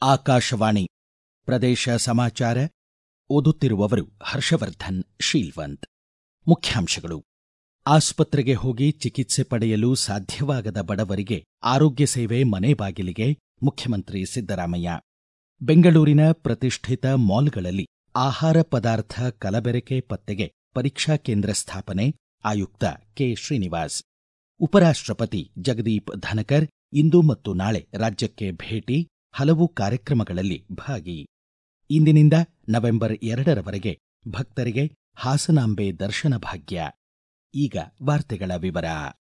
ಆಕಾಶವಾಣಿ ಪ್ರದೇಶ ಸಮಾಚಾರ ಓದುತ್ತಿರುವವರು ಹರ್ಷವರ್ಧನ್ ಶೀಲ್ವಂತ್ ಮುಖ್ಯಾಂಶಗಳು ಆಸ್ಪತ್ರೆಗೆ ಹೋಗಿ ಚಿಕಿತ್ಸೆ ಪಡೆಯಲು ಸಾಧ್ಯವಾಗದ ಬಡವರಿಗೆ ಆರೋಗ್ಯ ಸೇವೆ ಮನೆ ಬಾಗಿಲಿಗೆ ಮುಖ್ಯಮಂತ್ರಿ ಸಿದ್ದರಾಮಯ್ಯ ಬೆಂಗಳೂರಿನ ಪ್ರತಿಷ್ಠಿತ ಮಾಲ್ಗಳಲ್ಲಿ ಆಹಾರ ಪದಾರ್ಥ ಕಲಬೆರಕೆ ಪತ್ತೆಗೆ ಪರೀಕ್ಷಾ ಕೇಂದ್ರ ಸ್ಥಾಪನೆ ಆಯುಕ್ತ ಕೆ ಶ್ರೀನಿವಾಸ್ ಉಪರಾಷ್ಟ್ರಪತಿ ಜಗದೀಪ್ ಧನಕರ್ ಇಂದು ಮತ್ತು ನಾಳೆ ರಾಜ್ಯಕ್ಕೆ ಭೇಟಿ ಹಲವು ಕಾರ್ಯಕ್ರಮಗಳಲ್ಲಿ ಭಾಗಿ ಇಂದಿನಿಂದ ನವೆಂಬರ್ ಎರಡರವರೆಗೆ ಭಕ್ತರಿಗೆ ಹಾಸನಾಂಬೆ ದರ್ಶನ ಭಾಗ್ಯ ಈಗ ವಾರ್ತೆಗಳ ವಿವರ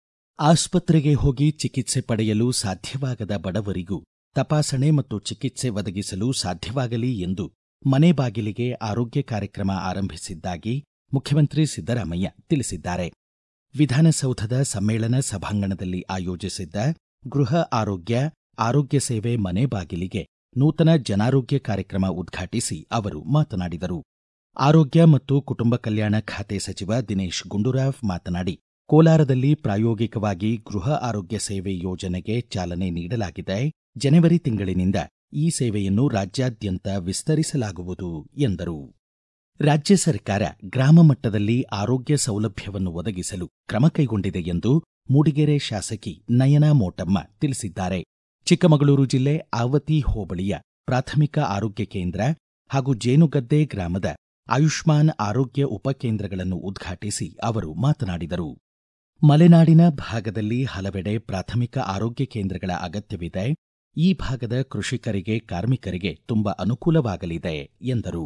ಆಸ್ಪತ್ರೆಗೆ ಹೋಗಿ ಚಿಕಿತ್ಸೆ ಪಡೆಯಲು ಸಾಧ್ಯವಾಗದ ಬಡವರಿಗೂ ತಪಾಸಣೆ ಮತ್ತು ಚಿಕಿತ್ಸೆ ಒದಗಿಸಲು ಸಾಧ್ಯವಾಗಲಿ ಎಂದು ಮನೆ ಬಾಗಿಲಿಗೆ ಆರೋಗ್ಯ ಕಾರ್ಯಕ್ರಮ ಆರಂಭಿಸಿದ್ದಾಗಿ ಮುಖ್ಯಮಂತ್ರಿ ಸಿದ್ದರಾಮಯ್ಯ ತಿಳಿಸಿದ್ದಾರೆ ವಿಧಾನಸೌಧದ ಸಮ್ಮೇಳನ ಸಭಾಂಗಣದಲ್ಲಿ ಆಯೋಜಿಸಿದ್ದ ಗೃಹ ಆರೋಗ್ಯ ಆರೋಗ್ಯ ಸೇವೆ ಮನೆ ಬಾಗಿಲಿಗೆ ನೂತನ ಜನಾರೋಗ್ಯ ಕಾರ್ಯಕ್ರಮ ಉದ್ಘಾಟಿಸಿ ಅವರು ಮಾತನಾಡಿದರು ಆರೋಗ್ಯ ಮತ್ತು ಕುಟುಂಬ ಕಲ್ಯಾಣ ಖಾತೆ ಸಚಿವ ದಿನೇಶ್ ಗುಂಡೂರಾವ್ ಮಾತನಾಡಿ ಕೋಲಾರದಲ್ಲಿ ಪ್ರಾಯೋಗಿಕವಾಗಿ ಗೃಹ ಆರೋಗ್ಯ ಸೇವೆ ಯೋಜನೆಗೆ ಚಾಲನೆ ನೀಡಲಾಗಿದೆ ಜನವರಿ ತಿಂಗಳಿನಿಂದ ಈ ಸೇವೆಯನ್ನು ರಾಜ್ಯಾದ್ಯಂತ ವಿಸ್ತರಿಸಲಾಗುವುದು ಎಂದರು ರಾಜ್ಯ ಸರ್ಕಾರ ಗ್ರಾಮ ಮಟ್ಟದಲ್ಲಿ ಆರೋಗ್ಯ ಸೌಲಭ್ಯವನ್ನು ಒದಗಿಸಲು ಕ್ರಮ ಕೈಗೊಂಡಿದೆ ಎಂದು ಮೂಡಿಗೆರೆ ಶಾಸಕಿ ನಯನಾ ಮೋಟಮ್ಮ ತಿಳಿಸಿದ್ದಾರೆ ಚಿಕ್ಕಮಗಳೂರು ಜಿಲ್ಲೆ ಆವತಿ ಹೋಬಳಿಯ ಪ್ರಾಥಮಿಕ ಆರೋಗ್ಯ ಕೇಂದ್ರ ಹಾಗೂ ಜೇನುಗದ್ದೆ ಗ್ರಾಮದ ಆಯುಷ್ಮಾನ್ ಆರೋಗ್ಯ ಉಪಕೇಂದ್ರಗಳನ್ನು ಉದ್ಘಾಟಿಸಿ ಅವರು ಮಾತನಾಡಿದರು ಮಲೆನಾಡಿನ ಭಾಗದಲ್ಲಿ ಹಲವೆಡೆ ಪ್ರಾಥಮಿಕ ಆರೋಗ್ಯ ಕೇಂದ್ರಗಳ ಅಗತ್ಯವಿದೆ ಈ ಭಾಗದ ಕೃಷಿಕರಿಗೆ ಕಾರ್ಮಿಕರಿಗೆ ತುಂಬ ಅನುಕೂಲವಾಗಲಿದೆ ಎಂದರು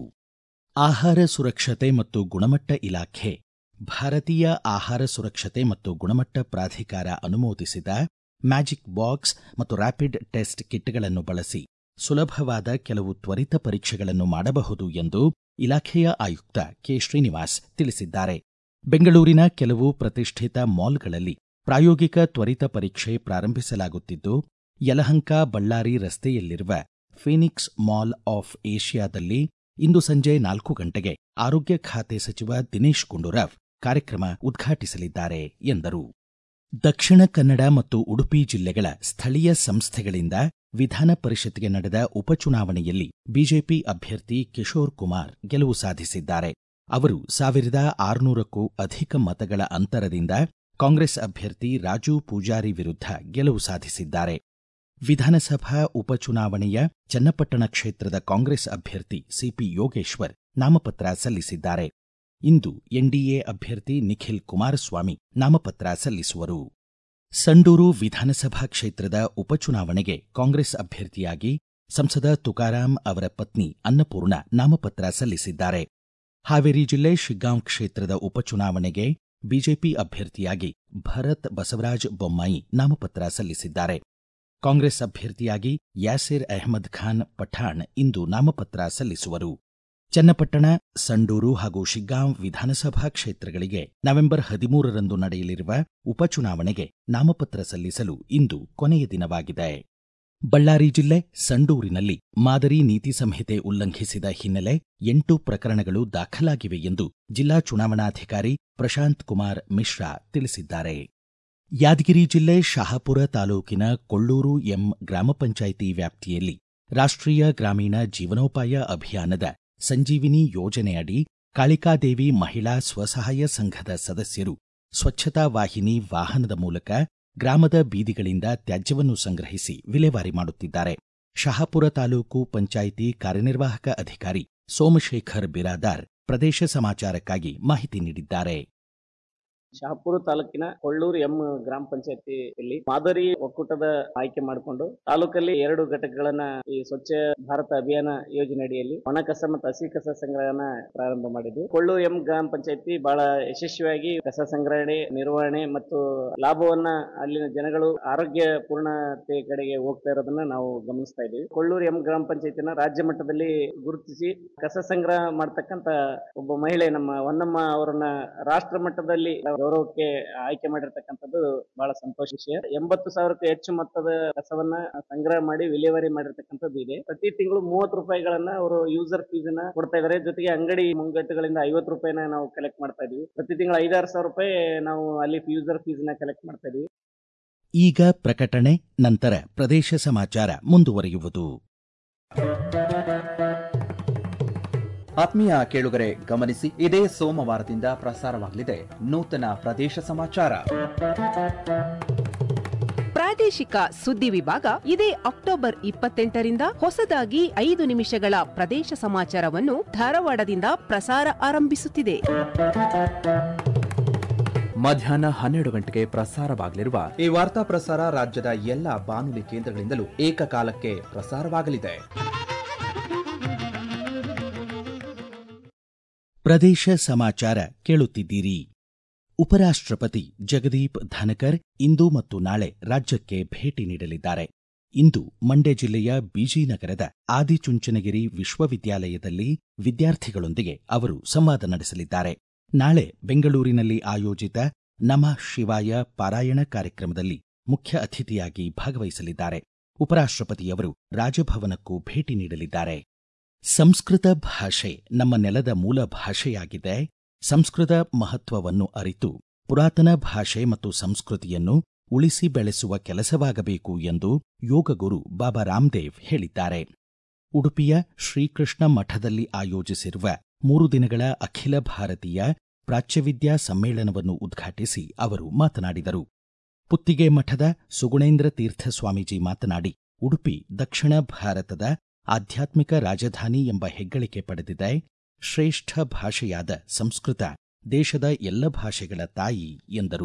ಆಹಾರ ಸುರಕ್ಷತೆ ಮತ್ತು ಗುಣಮಟ್ಟ ಇಲಾಖೆ ಭಾರತೀಯ ಆಹಾರ ಸುರಕ್ಷತೆ ಮತ್ತು ಗುಣಮಟ್ಟ ಪ್ರಾಧಿಕಾರ ಅನುಮೋದಿಸಿದ ಮ್ಯಾಜಿಕ್ ಬಾಕ್ಸ್ ಮತ್ತು ರ್ಯಾಪಿಡ್ ಟೆಸ್ಟ್ ಕಿಟ್ಗಳನ್ನು ಬಳಸಿ ಸುಲಭವಾದ ಕೆಲವು ತ್ವರಿತ ಪರೀಕ್ಷೆಗಳನ್ನು ಮಾಡಬಹುದು ಎಂದು ಇಲಾಖೆಯ ಆಯುಕ್ತ ಕೆ ಶ್ರೀನಿವಾಸ್ ತಿಳಿಸಿದ್ದಾರೆ ಬೆಂಗಳೂರಿನ ಕೆಲವು ಪ್ರತಿಷ್ಠಿತ ಮಾಲ್ಗಳಲ್ಲಿ ಪ್ರಾಯೋಗಿಕ ತ್ವರಿತ ಪರೀಕ್ಷೆ ಪ್ರಾರಂಭಿಸಲಾಗುತ್ತಿದ್ದು ಯಲಹಂಕ ಬಳ್ಳಾರಿ ರಸ್ತೆಯಲ್ಲಿರುವ ಫೀನಿಕ್ಸ್ ಮಾಲ್ ಆಫ್ ಏಷ್ಯಾದಲ್ಲಿ ಇಂದು ಸಂಜೆ ನಾಲ್ಕು ಗಂಟೆಗೆ ಆರೋಗ್ಯ ಖಾತೆ ಸಚಿವ ದಿನೇಶ್ ಗುಂಡೂರಾವ್ ಕಾರ್ಯಕ್ರಮ ಉದ್ಘಾಟಿಸಲಿದ್ದಾರೆ ಎಂದರು ದಕ್ಷಿಣ ಕನ್ನಡ ಮತ್ತು ಉಡುಪಿ ಜಿಲ್ಲೆಗಳ ಸ್ಥಳೀಯ ಸಂಸ್ಥೆಗಳಿಂದ ವಿಧಾನ ಪರಿಷತ್ಗೆ ನಡೆದ ಉಪಚುನಾವಣೆಯಲ್ಲಿ ಬಿಜೆಪಿ ಅಭ್ಯರ್ಥಿ ಕಿಶೋರ್ ಕುಮಾರ್ ಗೆಲುವು ಸಾಧಿಸಿದ್ದಾರೆ ಅವರು ಸಾವಿರದ ಆರುನೂರಕ್ಕೂ ಅಧಿಕ ಮತಗಳ ಅಂತರದಿಂದ ಕಾಂಗ್ರೆಸ್ ಅಭ್ಯರ್ಥಿ ರಾಜು ಪೂಜಾರಿ ವಿರುದ್ಧ ಗೆಲುವು ಸಾಧಿಸಿದ್ದಾರೆ ವಿಧಾನಸಭಾ ಉಪಚುನಾವಣೆಯ ಚನ್ನಪಟ್ಟಣ ಕ್ಷೇತ್ರದ ಕಾಂಗ್ರೆಸ್ ಅಭ್ಯರ್ಥಿ ಸಿಪಿ ಯೋಗೇಶ್ವರ್ ನಾಮಪತ್ರ ಸಲ್ಲಿಸಿದ್ದಾರೆ ಇಂದು ಎನ್ಡಿಎ ಅಭ್ಯರ್ಥಿ ನಿಖಿಲ್ ಕುಮಾರಸ್ವಾಮಿ ನಾಮಪತ್ರ ಸಲ್ಲಿಸುವರು ಸಂಡೂರು ವಿಧಾನಸಭಾ ಕ್ಷೇತ್ರದ ಉಪಚುನಾವಣೆಗೆ ಕಾಂಗ್ರೆಸ್ ಅಭ್ಯರ್ಥಿಯಾಗಿ ಸಂಸದ ತುಕಾರಾಂ ಅವರ ಪತ್ನಿ ಅನ್ನಪೂರ್ಣ ನಾಮಪತ್ರ ಸಲ್ಲಿಸಿದ್ದಾರೆ ಹಾವೇರಿ ಜಿಲ್ಲೆ ಶಿಗ್ಗಾಂವ್ ಕ್ಷೇತ್ರದ ಉಪಚುನಾವಣೆಗೆ ಬಿಜೆಪಿ ಅಭ್ಯರ್ಥಿಯಾಗಿ ಭರತ್ ಬಸವರಾಜ ಬೊಮ್ಮಾಯಿ ನಾಮಪತ್ರ ಸಲ್ಲಿಸಿದ್ದಾರೆ ಕಾಂಗ್ರೆಸ್ ಅಭ್ಯರ್ಥಿಯಾಗಿ ಯಾಸಿರ್ ಅಹ್ಮದ್ ಖಾನ್ ಪಠಾಣ್ ಇಂದು ನಾಮಪತ್ರ ಸಲ್ಲಿಸುವರು ಚನ್ನಪಟ್ಟಣ ಸಂಡೂರು ಹಾಗೂ ಶಿಗ್ಗಾಂವ್ ವಿಧಾನಸಭಾ ಕ್ಷೇತ್ರಗಳಿಗೆ ನವೆಂಬರ್ ಹದಿಮೂರರಂದು ನಡೆಯಲಿರುವ ಉಪಚುನಾವಣೆಗೆ ನಾಮಪತ್ರ ಸಲ್ಲಿಸಲು ಇಂದು ಕೊನೆಯ ದಿನವಾಗಿದೆ ಬಳ್ಳಾರಿ ಜಿಲ್ಲೆ ಸಂಡೂರಿನಲ್ಲಿ ಮಾದರಿ ನೀತಿ ಸಂಹಿತೆ ಉಲ್ಲಂಘಿಸಿದ ಹಿನ್ನೆಲೆ ಎಂಟು ಪ್ರಕರಣಗಳು ದಾಖಲಾಗಿವೆ ಎಂದು ಜಿಲ್ಲಾ ಚುನಾವಣಾಧಿಕಾರಿ ಪ್ರಶಾಂತ್ ಕುಮಾರ್ ಮಿಶ್ರಾ ತಿಳಿಸಿದ್ದಾರೆ ಯಾದಗಿರಿ ಜಿಲ್ಲೆ ಶಹಾಪುರ ತಾಲೂಕಿನ ಕೊಳ್ಳೂರು ಎಂ ಗ್ರಾಮ ಪಂಚಾಯಿತಿ ವ್ಯಾಪ್ತಿಯಲ್ಲಿ ರಾಷ್ಟ್ರೀಯ ಗ್ರಾಮೀಣ ಜೀವನೋಪಾಯ ಅಭಿಯಾನದ ಸಂಜೀವಿನಿ ಯೋಜನೆಯಡಿ ಕಾಳಿಕಾದೇವಿ ಮಹಿಳಾ ಸ್ವಸಹಾಯ ಸಂಘದ ಸದಸ್ಯರು ಸ್ವಚ್ಛತಾ ವಾಹಿನಿ ವಾಹನದ ಮೂಲಕ ಗ್ರಾಮದ ಬೀದಿಗಳಿಂದ ತ್ಯಾಜ್ಯವನ್ನು ಸಂಗ್ರಹಿಸಿ ವಿಲೇವಾರಿ ಮಾಡುತ್ತಿದ್ದಾರೆ ಶಹಾಪುರ ತಾಲೂಕು ಪಂಚಾಯಿತಿ ಕಾರ್ಯನಿರ್ವಾಹಕ ಅಧಿಕಾರಿ ಸೋಮಶೇಖರ್ ಬಿರಾದಾರ್ ಪ್ರದೇಶ ಸಮಾಚಾರಕ್ಕಾಗಿ ಮಾಹಿತಿ ನೀಡಿದ್ದಾರೆ ಶಹಾಪುರ ತಾಲೂಕಿನ ಕೊಳ್ಳೂರು ಎಂ ಗ್ರಾಮ ಪಂಚಾಯತಿಯಲ್ಲಿ ಮಾದರಿ ಒಕ್ಕೂಟದ ಆಯ್ಕೆ ಮಾಡಿಕೊಂಡು ತಾಲೂಕಲ್ಲಿ ಎರಡು ಘಟಕಗಳನ್ನ ಈ ಸ್ವಚ್ಛ ಭಾರತ ಅಭಿಯಾನ ಯೋಜನೆ ಅಡಿಯಲ್ಲಿ ಒಣ ಕಸ ಮತ್ತು ಹಸಿ ಕಸ ಸಂಗ್ರಹಣ ಪ್ರಾರಂಭ ಮಾಡಿದ್ವಿ ಕೊಳ್ಳೂರು ಎಂ ಗ್ರಾಮ ಪಂಚಾಯತಿ ಬಹಳ ಯಶಸ್ವಿಯಾಗಿ ಕಸ ಸಂಗ್ರಹಣೆ ನಿರ್ವಹಣೆ ಮತ್ತು ಲಾಭವನ್ನ ಅಲ್ಲಿನ ಜನಗಳು ಆರೋಗ್ಯ ಪೂರ್ಣತೆ ಕಡೆಗೆ ಹೋಗ್ತಾ ಇರೋದನ್ನ ನಾವು ಗಮನಿಸ್ತಾ ಇದ್ದೀವಿ ಕೊಳ್ಳೂರು ಎಂ ಗ್ರಾಮ ಪಂಚಾಯತಿನ ರಾಜ್ಯ ಮಟ್ಟದಲ್ಲಿ ಗುರುತಿಸಿ ಕಸ ಸಂಗ್ರಹ ಮಾಡ್ತಕ್ಕಂತ ಒಬ್ಬ ಮಹಿಳೆ ನಮ್ಮ ಹೊನ್ನಮ್ಮ ಅವರನ್ನ ರಾಷ್ಟ್ರ ಮಟ್ಟದಲ್ಲಿ ಗೌರವಕ್ಕೆ ಆಯ್ಕೆ ಮಾಡಿರ್ತಕ್ಕಂಥದ್ದು ಬಹಳ ಸಂತೋಷ ವಿಷಯ ಎಂಬತ್ತು ಸಾವಿರಕ್ಕೂ ಹೆಚ್ಚು ಮೊತ್ತದ ಕಸವನ್ನ ಸಂಗ್ರಹ ಮಾಡಿ ವಿಲೇವಾರಿ ಮಾಡಿರ್ತಕ್ಕಂಥದ್ದು ಇದೆ ಪ್ರತಿ ತಿಂಗಳು ಮೂವತ್ತು ರೂಪಾಯಿಗಳನ್ನ ಅವರು ಯೂಸರ್ ಫೀಸ್ ನ ಕೊಡ್ತಾ ಇದಾರೆ ಜೊತೆಗೆ ಅಂಗಡಿ ಮುಂಗಟ್ಟುಗಳಿಂದ ಐವತ್ತು ರೂಪಾಯಿನ ನಾವು ಕಲೆಕ್ಟ್ ಮಾಡ್ತಾ ಇದೀವಿ ಪ್ರತಿ ತಿಂಗಳು ಐದಾರು ಸಾವಿರ ರೂಪಾಯಿ ನಾವು ಅಲ್ಲಿ ಯೂಸರ್ ಫೀಸ್ ನ ಕಲೆಕ್ಟ್ ಮಾಡ್ತಾ ಇದೀವಿ ಈಗ ಪ್ರಕಟಣೆ ನಂತರ ಪ್ರದೇಶ ಸಮಾಚಾರ ಮುಂದುವರಿಯುವುದು ಆತ್ಮೀಯ ಕೇಳುಗರೆ ಗಮನಿಸಿ ಇದೇ ಸೋಮವಾರದಿಂದ ಪ್ರಸಾರವಾಗಲಿದೆ ನೂತನ ಪ್ರದೇಶ ಸಮಾಚಾರ ಪ್ರಾದೇಶಿಕ ಸುದ್ದಿ ವಿಭಾಗ ಇದೇ ಅಕ್ಟೋಬರ್ ಇಪ್ಪತ್ತೆಂಟರಿಂದ ಹೊಸದಾಗಿ ಐದು ನಿಮಿಷಗಳ ಪ್ರದೇಶ ಸಮಾಚಾರವನ್ನು ಧಾರವಾಡದಿಂದ ಪ್ರಸಾರ ಆರಂಭಿಸುತ್ತಿದೆ ಮಧ್ಯಾಹ್ನ ಹನ್ನೆರಡು ಗಂಟೆಗೆ ಪ್ರಸಾರವಾಗಲಿರುವ ಈ ವಾರ್ತಾ ಪ್ರಸಾರ ರಾಜ್ಯದ ಎಲ್ಲ ಬಾನುಲಿ ಕೇಂದ್ರಗಳಿಂದಲೂ ಏಕಕಾಲಕ್ಕೆ ಪ್ರಸಾರವಾಗಲಿದೆ ಪ್ರದೇಶ ಸಮಾಚಾರ ಕೇಳುತ್ತಿದ್ದೀರಿ ಉಪರಾಷ್ಟ್ರಪತಿ ಜಗದೀಪ್ ಧನಕರ್ ಇಂದು ಮತ್ತು ನಾಳೆ ರಾಜ್ಯಕ್ಕೆ ಭೇಟಿ ನೀಡಲಿದ್ದಾರೆ ಇಂದು ಮಂಡ್ಯ ಜಿಲ್ಲೆಯ ಬಿಜಿನಗರದ ಆದಿಚುಂಚನಗಿರಿ ವಿಶ್ವವಿದ್ಯಾಲಯದಲ್ಲಿ ವಿದ್ಯಾರ್ಥಿಗಳೊಂದಿಗೆ ಅವರು ಸಂವಾದ ನಡೆಸಲಿದ್ದಾರೆ ನಾಳೆ ಬೆಂಗಳೂರಿನಲ್ಲಿ ಆಯೋಜಿತ ನಮಃ ಶಿವಾಯ ಪಾರಾಯಣ ಕಾರ್ಯಕ್ರಮದಲ್ಲಿ ಮುಖ್ಯ ಅತಿಥಿಯಾಗಿ ಭಾಗವಹಿಸಲಿದ್ದಾರೆ ಉಪರಾಷ್ಟ್ರಪತಿಯವರು ರಾಜಭವನಕ್ಕೂ ಭೇಟಿ ನೀಡಲಿದ್ದಾರೆ ಸಂಸ್ಕೃತ ಭಾಷೆ ನಮ್ಮ ನೆಲದ ಮೂಲ ಭಾಷೆಯಾಗಿದೆ ಸಂಸ್ಕೃತ ಮಹತ್ವವನ್ನು ಅರಿತು ಪುರಾತನ ಭಾಷೆ ಮತ್ತು ಸಂಸ್ಕೃತಿಯನ್ನು ಉಳಿಸಿ ಬೆಳೆಸುವ ಕೆಲಸವಾಗಬೇಕು ಎಂದು ಯೋಗಗುರು ಬಾಬಾ ರಾಮದೇವ್ ಹೇಳಿದ್ದಾರೆ ಉಡುಪಿಯ ಶ್ರೀಕೃಷ್ಣ ಮಠದಲ್ಲಿ ಆಯೋಜಿಸಿರುವ ಮೂರು ದಿನಗಳ ಅಖಿಲ ಭಾರತೀಯ ಪ್ರಾಚ್ಯವಿದ್ಯಾ ಸಮ್ಮೇಳನವನ್ನು ಉದ್ಘಾಟಿಸಿ ಅವರು ಮಾತನಾಡಿದರು ಪುತ್ತಿಗೆ ಮಠದ ಸುಗುಣೇಂದ್ರ ತೀರ್ಥ ಸ್ವಾಮೀಜಿ ಮಾತನಾಡಿ ಉಡುಪಿ ದಕ್ಷಿಣ ಭಾರತದ ಆಧ್ಯಾತ್ಮಿಕ ರಾಜಧಾನಿ ಎಂಬ ಹೆಗ್ಗಳಿಕೆ ಪಡೆದಿದೆ ಶ್ರೇಷ್ಠ ಭಾಷೆಯಾದ ಸಂಸ್ಕೃತ ದೇಶದ ಎಲ್ಲ ಭಾಷೆಗಳ ತಾಯಿ ಎಂದರು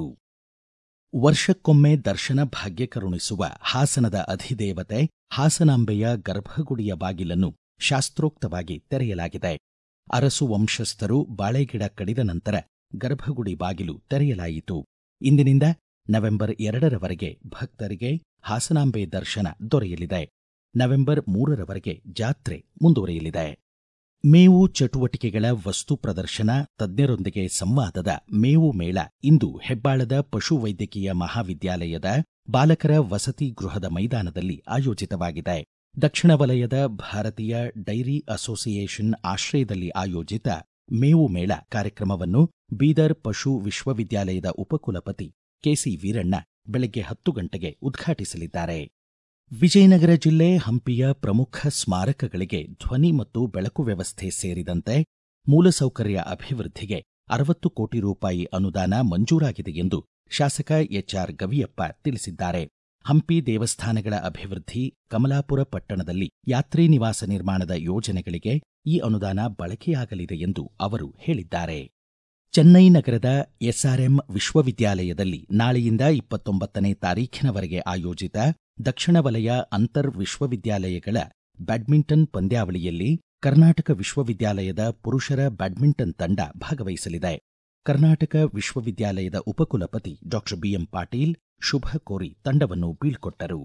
ವರ್ಷಕ್ಕೊಮ್ಮೆ ದರ್ಶನ ಭಾಗ್ಯ ಕರುಣಿಸುವ ಹಾಸನದ ಅಧಿದೇವತೆ ಹಾಸನಾಂಬೆಯ ಗರ್ಭಗುಡಿಯ ಬಾಗಿಲನ್ನು ಶಾಸ್ತ್ರೋಕ್ತವಾಗಿ ತೆರೆಯಲಾಗಿದೆ ಅರಸು ವಂಶಸ್ಥರು ಬಾಳೆಗಿಡ ಕಡಿದ ನಂತರ ಗರ್ಭಗುಡಿ ಬಾಗಿಲು ತೆರೆಯಲಾಯಿತು ಇಂದಿನಿಂದ ನವೆಂಬರ್ ಎರಡರವರೆಗೆ ಭಕ್ತರಿಗೆ ಹಾಸನಾಂಬೆ ದರ್ಶನ ದೊರೆಯಲಿದೆ ನವೆಂಬರ್ ಮೂರರವರೆಗೆ ಜಾತ್ರೆ ಮುಂದುವರಿಯಲಿದೆ ಮೇವು ಚಟುವಟಿಕೆಗಳ ವಸ್ತು ಪ್ರದರ್ಶನ ತಜ್ಞರೊಂದಿಗೆ ಸಂವಾದದ ಮೇವು ಮೇಳ ಇಂದು ಹೆಬ್ಬಾಳದ ಪಶುವೈದ್ಯಕೀಯ ಮಹಾವಿದ್ಯಾಲಯದ ಬಾಲಕರ ವಸತಿ ಗೃಹದ ಮೈದಾನದಲ್ಲಿ ಆಯೋಜಿತವಾಗಿದೆ ದಕ್ಷಿಣ ವಲಯದ ಭಾರತೀಯ ಡೈರಿ ಅಸೋಸಿಯೇಷನ್ ಆಶ್ರಯದಲ್ಲಿ ಆಯೋಜಿತ ಮೇವು ಮೇಳ ಕಾರ್ಯಕ್ರಮವನ್ನು ಬೀದರ್ ಪಶು ವಿಶ್ವವಿದ್ಯಾಲಯದ ಉಪಕುಲಪತಿ ಕೆಸಿ ವೀರಣ್ಣ ಬೆಳಗ್ಗೆ ಹತ್ತು ಗಂಟೆಗೆ ಉದ್ಘಾಟಿಸಲಿದ್ದಾರೆ ವಿಜಯನಗರ ಜಿಲ್ಲೆ ಹಂಪಿಯ ಪ್ರಮುಖ ಸ್ಮಾರಕಗಳಿಗೆ ಧ್ವನಿ ಮತ್ತು ಬೆಳಕು ವ್ಯವಸ್ಥೆ ಸೇರಿದಂತೆ ಮೂಲಸೌಕರ್ಯ ಅಭಿವೃದ್ಧಿಗೆ ಅರವತ್ತು ಕೋಟಿ ರೂಪಾಯಿ ಅನುದಾನ ಮಂಜೂರಾಗಿದೆ ಎಂದು ಶಾಸಕ ಎಚ್ಆರ್ ಗವಿಯಪ್ಪ ತಿಳಿಸಿದ್ದಾರೆ ಹಂಪಿ ದೇವಸ್ಥಾನಗಳ ಅಭಿವೃದ್ಧಿ ಕಮಲಾಪುರ ಪಟ್ಟಣದಲ್ಲಿ ಯಾತ್ರಿ ನಿವಾಸ ನಿರ್ಮಾಣದ ಯೋಜನೆಗಳಿಗೆ ಈ ಅನುದಾನ ಬಳಕೆಯಾಗಲಿದೆ ಎಂದು ಅವರು ಹೇಳಿದ್ದಾರೆ ಚೆನ್ನೈ ನಗರದ ಎಸ್ಆರ್ಎಂ ವಿಶ್ವವಿದ್ಯಾಲಯದಲ್ಲಿ ನಾಳೆಯಿಂದ ಇಪ್ಪತ್ತೊಂಬತ್ತನೇ ತಾರೀಖಿನವರೆಗೆ ಆಯೋಜಿತ ದಕ್ಷಿಣ ವಲಯ ಅಂತರ್ ವಿಶ್ವವಿದ್ಯಾಲಯಗಳ ಬ್ಯಾಡ್ಮಿಂಟನ್ ಪಂದ್ಯಾವಳಿಯಲ್ಲಿ ಕರ್ನಾಟಕ ವಿಶ್ವವಿದ್ಯಾಲಯದ ಪುರುಷರ ಬ್ಯಾಡ್ಮಿಂಟನ್ ತಂಡ ಭಾಗವಹಿಸಲಿದೆ ಕರ್ನಾಟಕ ವಿಶ್ವವಿದ್ಯಾಲಯದ ಉಪಕುಲಪತಿ ಡಾಕ್ಟರ್ ಬಿಎಂ ಪಾಟೀಲ್ ಶುಭ ಕೋರಿ ತಂಡವನ್ನು ಬೀಳ್ಕೊಟ್ಟರು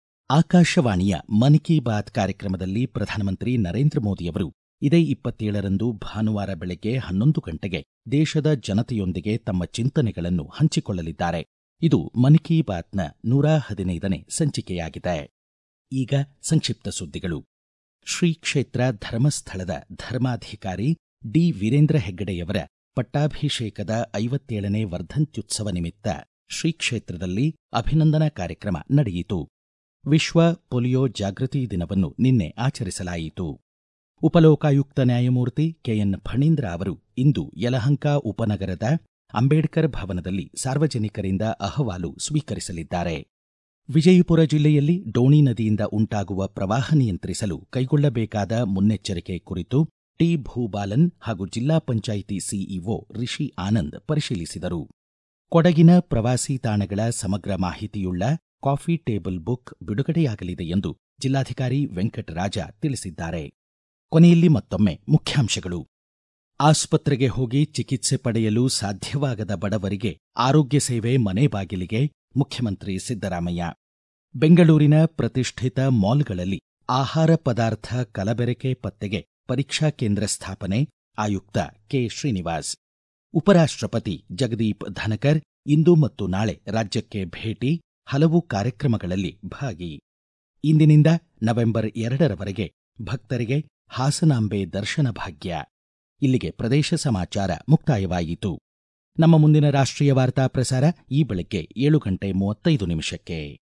ಆಕಾಶವಾಣಿಯ ಮನ್ ಕಿ ಬಾತ್ ಕಾರ್ಯಕ್ರಮದಲ್ಲಿ ಪ್ರಧಾನಮಂತ್ರಿ ನರೇಂದ್ರ ಮೋದಿಯವರು ಇದೇ ಇಪ್ಪತ್ತೇಳರಂದು ಭಾನುವಾರ ಬೆಳಗ್ಗೆ ಹನ್ನೊಂದು ಗಂಟೆಗೆ ದೇಶದ ಜನತೆಯೊಂದಿಗೆ ತಮ್ಮ ಚಿಂತನೆಗಳನ್ನು ಹಂಚಿಕೊಳ್ಳಲಿದ್ದಾರೆ ಇದು ಮನ್ ಕಿ ಬಾತ್ನ ನೂರ ಹದಿನೈದನೇ ಸಂಚಿಕೆಯಾಗಿದೆ ಈಗ ಸಂಕ್ಷಿಪ್ತ ಸುದ್ದಿಗಳು ಶ್ರೀ ಕ್ಷೇತ್ರ ಧರ್ಮಸ್ಥಳದ ಧರ್ಮಾಧಿಕಾರಿ ಡಿ ವೀರೇಂದ್ರ ಹೆಗ್ಗಡೆಯವರ ಪಟ್ಟಾಭಿಷೇಕದ ಐವತ್ತೇಳನೇ ವರ್ಧಂತ್ಯುತ್ಸವ ನಿಮಿತ್ತ ಶ್ರೀ ಕ್ಷೇತ್ರದಲ್ಲಿ ಅಭಿನಂದನಾ ಕಾರ್ಯಕ್ರಮ ನಡೆಯಿತು ವಿಶ್ವ ಪೊಲಿಯೋ ಜಾಗೃತಿ ದಿನವನ್ನು ನಿನ್ನೆ ಆಚರಿಸಲಾಯಿತು ಉಪಲೋಕಾಯುಕ್ತ ನ್ಯಾಯಮೂರ್ತಿ ಕೆಎನ್ ಫಣೀಂದ್ರ ಅವರು ಇಂದು ಯಲಹಂಕ ಉಪನಗರದ ಅಂಬೇಡ್ಕರ್ ಭವನದಲ್ಲಿ ಸಾರ್ವಜನಿಕರಿಂದ ಅಹವಾಲು ಸ್ವೀಕರಿಸಲಿದ್ದಾರೆ ವಿಜಯಪುರ ಜಿಲ್ಲೆಯಲ್ಲಿ ಡೋಣಿ ನದಿಯಿಂದ ಉಂಟಾಗುವ ಪ್ರವಾಹ ನಿಯಂತ್ರಿಸಲು ಕೈಗೊಳ್ಳಬೇಕಾದ ಮುನ್ನೆಚ್ಚರಿಕೆ ಕುರಿತು ಟಿ ಭೂಬಾಲನ್ ಹಾಗೂ ಜಿಲ್ಲಾ ಪಂಚಾಯಿತಿ ಸಿಇಒ ರಿಷಿ ಆನಂದ್ ಪರಿಶೀಲಿಸಿದರು ಕೊಡಗಿನ ಪ್ರವಾಸಿ ತಾಣಗಳ ಸಮಗ್ರ ಮಾಹಿತಿಯುಳ್ಳ ಕಾಫಿ ಟೇಬಲ್ ಬುಕ್ ಬಿಡುಗಡೆಯಾಗಲಿದೆ ಎಂದು ಜಿಲ್ಲಾಧಿಕಾರಿ ವೆಂಕಟರಾಜ ತಿಳಿಸಿದ್ದಾರೆ ಕೊನೆಯಲ್ಲಿ ಮತ್ತೊಮ್ಮೆ ಮುಖ್ಯಾಂಶಗಳು ಆಸ್ಪತ್ರೆಗೆ ಹೋಗಿ ಚಿಕಿತ್ಸೆ ಪಡೆಯಲು ಸಾಧ್ಯವಾಗದ ಬಡವರಿಗೆ ಆರೋಗ್ಯ ಸೇವೆ ಮನೆ ಬಾಗಿಲಿಗೆ ಮುಖ್ಯಮಂತ್ರಿ ಸಿದ್ದರಾಮಯ್ಯ ಬೆಂಗಳೂರಿನ ಪ್ರತಿಷ್ಠಿತ ಮಾಲ್ಗಳಲ್ಲಿ ಆಹಾರ ಪದಾರ್ಥ ಕಲಬೆರಕೆ ಪತ್ತೆಗೆ ಪರೀಕ್ಷಾ ಕೇಂದ್ರ ಸ್ಥಾಪನೆ ಆಯುಕ್ತ ಕೆ ಶ್ರೀನಿವಾಸ್ ಉಪರಾಷ್ಟ್ರಪತಿ ಜಗದೀಪ್ ಧನಕರ್ ಇಂದು ಮತ್ತು ನಾಳೆ ರಾಜ್ಯಕ್ಕೆ ಭೇಟಿ ಹಲವು ಕಾರ್ಯಕ್ರಮಗಳಲ್ಲಿ ಭಾಗಿ ಇಂದಿನಿಂದ ನವೆಂಬರ್ ಎರಡರವರೆಗೆ ಭಕ್ತರಿಗೆ ಹಾಸನಾಂಬೆ ದರ್ಶನ ಭಾಗ್ಯ ಇಲ್ಲಿಗೆ ಪ್ರದೇಶ ಸಮಾಚಾರ ಮುಕ್ತಾಯವಾಯಿತು ನಮ್ಮ ಮುಂದಿನ ರಾಷ್ಟ್ರೀಯ ವಾರ್ತಾ ಪ್ರಸಾರ ಈ ಬೆಳಗ್ಗೆ ಏಳು ಗಂಟೆ ಮೂವತ್ತೈದು ನಿಮಿಷಕ್ಕೆ